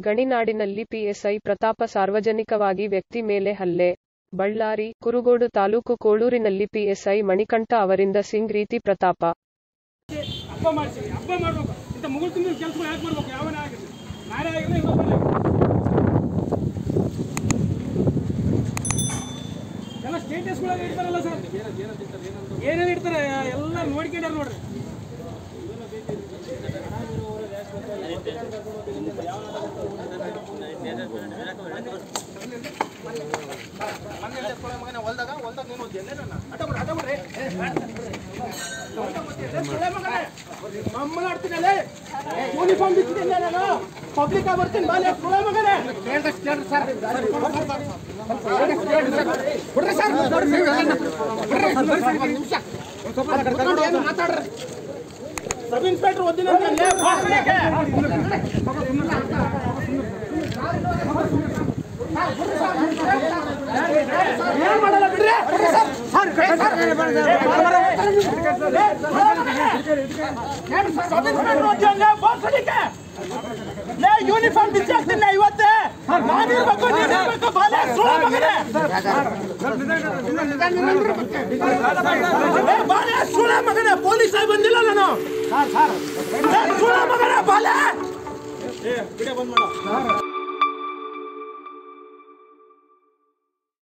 ಗಣಿನಾಡಿನಲ್ಲಿ PSI ಪ್ರತಾಪ ಸಾರ್ವಜನಿಕವಾಗಿ ವ್ಯಕ್ತಿ ಮೇಲೆ ಹಲ್ಲೆ ಬಳ್ಳಾರಿ ಕುರುಗೋಡು ತಾಲೂಕು ಕೋಳೂರಿನಲ್ಲಿ ಪಿಎಸ್ಐ ಮಣಿಕಂಠ ಅವರಿಂದ ಸಿಂಗ್ ರೀತಿ ಪ್ರತಾಪ ಹಬ್ಬ ಮಾಡ್ತೀವಿ ಹಬ್ಬ ಮಾಡ್ಬೇಕು ಇಂಥ ಮುಗುಳು ತುಂಬಿದ ಕೆಲಸಗಳು ಯಾಕೆ ಮಾಡ್ಬೇಕು ಯಾವನೇ ಆಗಿರಲಿ ನಾನೇ ಆಗಿರಲಿ ಇನ್ನೊಬ್ಬನೇ ಎಲ್ಲ ಸ್ಟೇಟಸ್ಗಳಾಗ ಇಡ್ತಾರಲ್ಲ ಸರ್ ಏನೇನು ಇಡ್ತಾರೆ ಎಲ್ಲ ನೋಡ್ಕೊಂಡ್ಯಾರ ನೋಡ್ರಿ ಮಮ್ಮನಾಡ್ತೀನಲ್ಲೇ ಯೂನಿಫಾರ್ಮ್ ಬಿಚ್ಚಿದ್ದೀನಿ ನಾನು ಪಬ್ಲಿಕ್ ಆಗಿ ಬರ್ತೀನಿ ಬಾಲೆ ಸುಳೆ ಮಗನೇ ಸಬ್ ಇನ್ಸ್ಪೆಕ್ಟರ್ ಓದಿನ ಏನ್ ಮಾಡಲ್ಲ ಬಿಡ್ರಿ ಯೂನಿಫಾರ್ಮ್ ಬಿಚ್ಚಿ ಹಾಕ್ತೀನಿ ಇವತ್ತೇ ನಾನಿರ್ಬೇಕು ನೀನಿರ್ಬೇಕು ಬಾಲೆ ಸುಳ್ಳ ಮಗನೇ ಏ, ಬಾಲೆ ಸುಳ್ಳ ಮಗನೇ ಪೊಲೀಸ್ ಆಗಿ ಬಂದಿಲ್ಲ ನಾನು ಏ, ಸುಳ್ಳ ಮಗನೇ ಬಾಲೆ